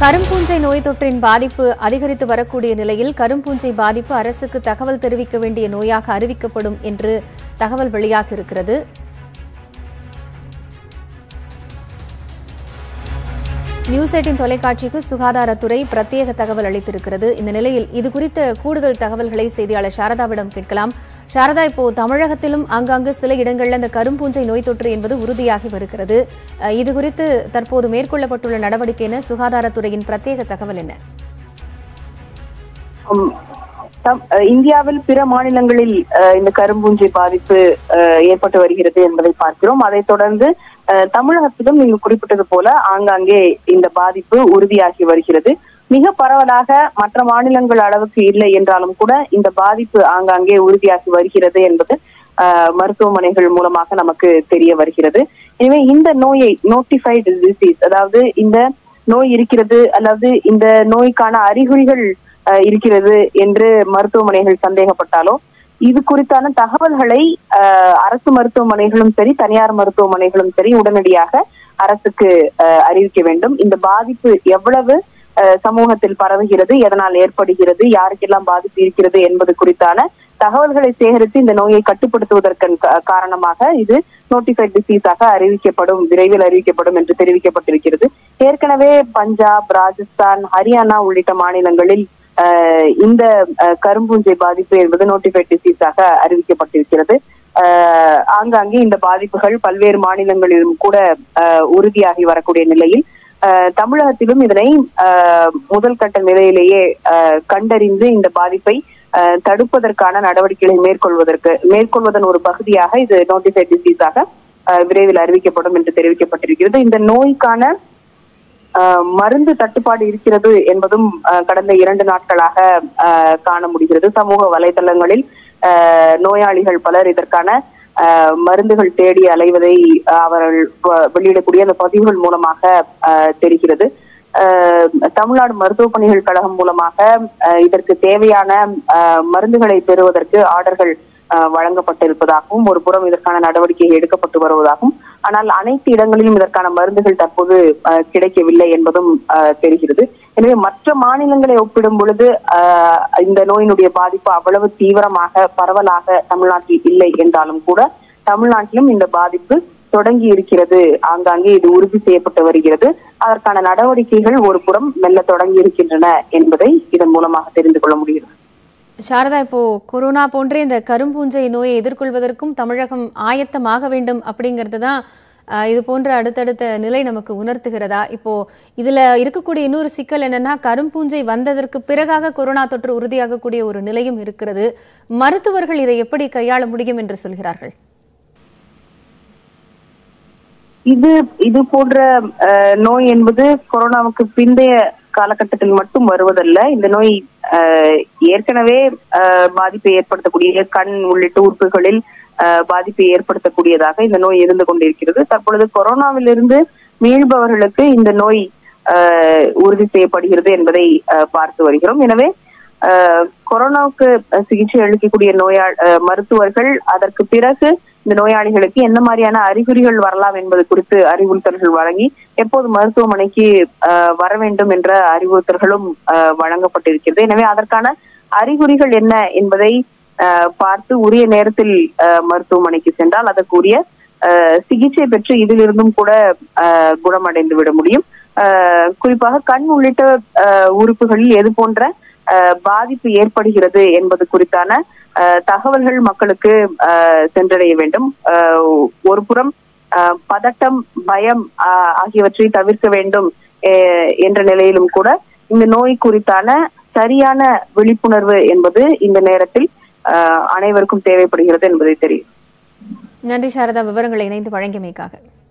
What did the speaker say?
கரும்பூஞ்சை நோய் தொற்றின் பாதிப்பு அதிகரித்து வரக்கூடிய நிலையில் கரும்பூஞ்சை பாதிப்பு அரசுக்கு தகவல் தெரிவிக்க வேண்டிய நோயாக அறிவிக்கப்படும் என்று தகவல் வெளியாக இருக்கிறது நியூஸ் எயிட்டின் தொலைக்காட்சிக்கு சுகாதாரத்துறை பிரத்யேக தகவல் அளித்திருக்கிறது இந்த நிலையில் இது குறித்த கூடுதல் தகவல்களை செய்தியாளர் சாரதாவிடம் கேட்கலாம் சாரதா இப்போ தமிழகத்திலும் ஆங்காங்கு சில இடங்களில் இந்த கரும்பூஞ்சை நோய் தொற்று என்பது உறுதியாகி வருகிறது அஹ், இது குறித்து தற்போது மேற்கொள்ளப்பட்டுள்ள நடவடிக்கை என சுகாதாரத்துறையின் பிரத்யேக தகவல் என்ன உம், தம்- அஹ் இந்தியாவில் பிற மாநிலங்களில் அஹ், இந்த கரும்பூஞ்சை பாதிப்பு அஹ், ஏற்பட்டு வருகிறது என்பதை பார்க்கிறோம் அதைத் தொடர்ந்து அஹ், தமிழகத்திலும் நீங்கள் குறிப்பிட்டது போல ஆங்காங்கே இந்த பாதிப்பு உறுதியாகி வருகிறது மிக பரவலாக மற்ற மாநிலங்கள் அளவுக்கு இல்லை என்றாலும் கூட இந்த பாதிப்பு ஆங்காங்கே உறுதியாகி வருகிறது என்பது அஹ், மருத்துவமனைகள் மூலமாக நமக்கு தெரிய வருகிறது எனவே இந்த நோயை நோட்டிஃபைடு டிசீஸ் அதாவது இந்த நோய் இருக்கிறது அல்லது இந்த நோய்க்கான அறிகுறிகள் அஹ், இருக்கிறது என்று மருத்துவமனைகள் சந்தேகப்பட்டாலோ இது குறித்தான தகவல்களை அஹ், அரசு மருத்துவமனைகளும் சரி தனியார் மருத்துவமனைகளும் சரி உடனடியாக அரசுக்கு அஹ், அறிவிக்க வேண்டும் இந்த பாதிப்பு எவ்வளவு அஹ், சமூகத்தில் பரவுகிறது எதனால் ஏற்படுகிறது யாருக்கெல்லாம் பாதிப்பு இருக்கிறது என்பது குறித்தான தகவல்களை சேகரித்து இந்த நோயை கட்டுப்படுத்துவதற்கு கா- காரணமாக இது நோட்டிஃபைட் டிசீஸாக அறிவிக்கப்படும் விரைவில் அறிவிக்கப்படும் என்று தெரிவிக்கப்பட்டிருக்கிறது ஏற்கனவே பஞ்சாப் ராஜஸ்தான் ஹரியானா உள்ளிட்ட மாநிலங்களில் அஹ், இந்த அஹ், கரும்பூஞ்சை பாதிப்பு என்பது நோட்டிஃபைட் டிசீஸாக அறிவிக்கப்பட்டிருக்கிறது அஹ், ஆங்காங்கே இந்த பாதிப்புகள் பல்வேறு மாநிலங்களிலும் கூட அஹ், உறுதியாகி வரக்கூடிய நிலையில் அஹ், தமிழகத்திலும் இதனை அஹ், முதல் கட்ட நிலையிலேயே அஹ், கண்டறிந்து இந்த பாதிப்பை அஹ், தடுப்பதற்கான நடவடிக்கைகளை மேற்கொள்வதற்கு மேற்கொள்வதன் ஒரு பகுதியாக இது நோட்டிஃபைட் டிசீஸாக அஹ், விரைவில் அறிவிக்கப்படும் என்று தெரிவிக்கப்பட்டிருக்கிறது இந்த நோய்க்கான அஹ், மருந்து தட்டுப்பாடு இருக்கிறது என்பதும் அஹ், கடந்த இரண்டு நாட்களாக அஹ், காண முடிகிறது சமூக வலைதளங்களில் அஹ், நோயாளிகள் பலர் இதற்கான அஹ், மருந்துகள் தேடி அலைவதை அஹ், அவர்கள் வ- வெளியிடக்கூடிய அந்த பதிவுகள் மூலமாக அஹ், தெரிகிறது அஹ், தமிழ்நாடு மருத்துவ பணிகள் கழகம் மூலமாக அஹ், இதற்கு தேவையான அஹ், மருந்துகளை பெறுவதற்கு ஆர்டர்கள் அஹ், வழங்கப்பட்டிருப்பதாகவும் ஒரு புறம் இதற்கான நடவடிக்கை எடுக்கப்பட்டு வருவதாகவும் ஆனால் அனைத்து இடங்களிலும் இதற்கான மருந்துகள் தற்போது அஹ், கிடைக்கவில்லை என்பதும் அஹ், தெரிகிறது எனவே மற்ற மாநிலங்களை ஒப்பிடும் பொழுது அஹ், இந்த நோயினுடைய பாதிப்பு அவ்வளவு தீவிரமாக பரவலாக தமிழ்நாட்டில் இல்லை என்றாலும் கூட தமிழ்நாட்டிலும் இந்த பாதிப்பு தொடங்கி இருக்கிறது ஆங்காங்கே இது உறுதி செய்யப்பட்டு வருகிறது அதற்கான நடவடிக்கைகள் ஒரு புறம் மெல்ல தொடங்கி இருக்கின்றன என்பதை இதன் மூலமாக தெரிந்து கொள்ள முடிகிறது சாரதா இப்போ கொரோனா போன்ற இந்த கரும்பூஞ்சை நோயை எதிர்கொள்வதற்கும் தமிழகம் ஆயத்தமாக வேண்டும் அப்படிங்கிறது தான் அஹ், இது போன்ற அடுத்தடுத்த நிலை நமக்கு உணர்த்துகிறதா இப்போ இதுல இருக்கக்கூடிய இன்னொரு சிக்கல் என்னன்னா கரும்பூஞ்சை வந்ததற்கு பிறகாக கொரோனா தொற்று உறுதியாகக்கூடிய ஒரு நிலையும் இருக்கிறது மருத்துவர்கள் இதை எப்படி கையாள முடியும் என்று சொல்கிறார்கள் இது இது போன்ற அஹ், நோய் என்பது கொரோனாவுக்கு பிந்தைய காலகட்டத்தில் மட்டும் வருவதல்ல இந்த நோய் அஹ், ஏற்கனவே அஹ், பாதிப்பை ஏற்படுத்தக்கூடிய கண் உள்ளிட்ட உறுப்புகளில் அஹ், பாதிப்பை ஏற்படுத்தக்கூடியதாக இந்த நோய் இருந்து கொண்டிருக்கிறது தற்பொழுது கொரோனாவிலிருந்து மீள்பவர்களுக்கு இந்த நோய் அஹ், உறுதி செய்யப்படுகிறது என்பதை அஹ், பார்த்து வருகிறோம் எனவே அஹ், கொரோனாவுக்கு அஹ், சிகிச்சை அளிக்கக்கூடிய நோயா அஹ், மருத்துவர்கள் அதற்கு பிறகு இந்த நோயாளிகளுக்கு என்ன மாதிரியான அறிகுறிகள் வரலாம் என்பது குறித்து அறிவுறுத்தல்கள் வழங்கி எப்போது மருத்துவமனைக்கு அஹ், வர வேண்டும் என்ற அறிவுறுத்தல்களும் அஹ், வழங்கப்பட்டிருக்கிறது எனவே அதற்கான அறிகுறிகள் என்ன என்பதை அஹ், பார்த்து உரிய நேரத்தில் அஹ், மருத்துவமனைக்கு சென்றால் அதற்குரிய அஹ், சிகிச்சை பெற்று இதிலிருந்தும் கூட அஹ், குணமடைந்து விட முடியும் அஹ், குறிப்பாக கண் உள்ளிட்ட அஹ், உறுப்புகளில் எது போன்ற அஹ், பாதிப்பு ஏற்படுகிறது என்பது குறித்தான அஹ், தகவல்கள் மக்களுக்கு அஹ், சென்றடைய வேண்டும் அஹ், ஒரு புறம் அஹ், பதட்டம் பயம் அஹ், ஆகியவற்றை தவிர்க்க வேண்டும் அஹ், என்ற நிலையிலும் கூட இந்த நோய் குறித்தான சரியான விழிப்புணர்வு என்பது இந்த நேரத்தில் அஹ், அனைவருக்கும் தேவைப்படுகிறது என்பதை தெரியும் நன்றி சாரதா விவரங்களை இணைந்து வழங்கியமைக்காக